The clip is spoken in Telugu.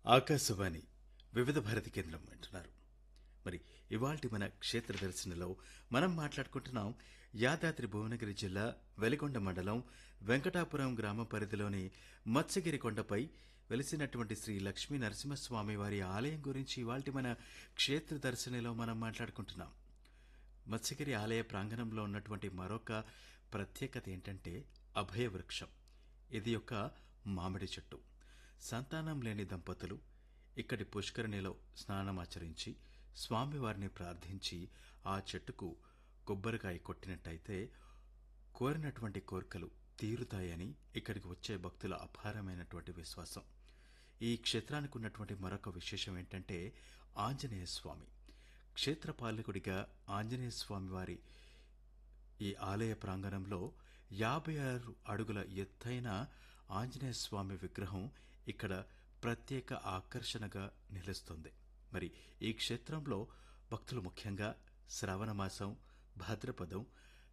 ఆకాశవాణి వివిధ భారతి కేంద్రం వింటున్నారు మరి ఇవాల్టి మన క్షేత్ర దర్శనలో మనం మాట్లాడుకుంటున్నాం యాదాద్రి భువనగిరి జిల్లా వెలిగొండ మండలం వెంకటాపురం గ్రామ పరిధిలోని మత్స్యగిరి కొండపై వెలిసినటువంటి శ్రీ లక్ష్మీ నరసింహస్వామి వారి ఆలయం గురించి ఇవాల్టి మన క్షేత్ర దర్శనలో మనం మాట్లాడుకుంటున్నాం మత్స్యగిరి ఆలయ ప్రాంగణంలో ఉన్నటువంటి మరొక ప్రత్యేకత ఏంటంటే అభయ వృక్షం ఇది ఒక మామిడి చెట్టు సంతానం లేని దంపతులు ఇక్కడి పుష్కరిణిలో స్నానమాచరించి స్వామివారిని ప్రార్థించి ఆ చెట్టుకు కొబ్బరికాయ కొట్టినట్టయితే కోరినటువంటి కోరికలు తీరుతాయని ఇక్కడికి వచ్చే భక్తుల అపారమైనటువంటి విశ్వాసం ఈ క్షేత్రానికి ఉన్నటువంటి మరొక విశేషం ఏంటంటే ఆంజనేయ స్వామి క్షేత్రపాలకుడిగా ఆంజనేయ స్వామి వారి ఈ ఆలయ ప్రాంగణంలో యాభై ఆరు అడుగుల ఎత్తైన ఆంజనేయ స్వామి విగ్రహం ఇక్కడ ప్రత్యేక ఆకర్షణగా నిలుస్తుంది మరి ఈ క్షేత్రంలో భక్తులు ముఖ్యంగా శ్రావణ మాసం భాద్రపదం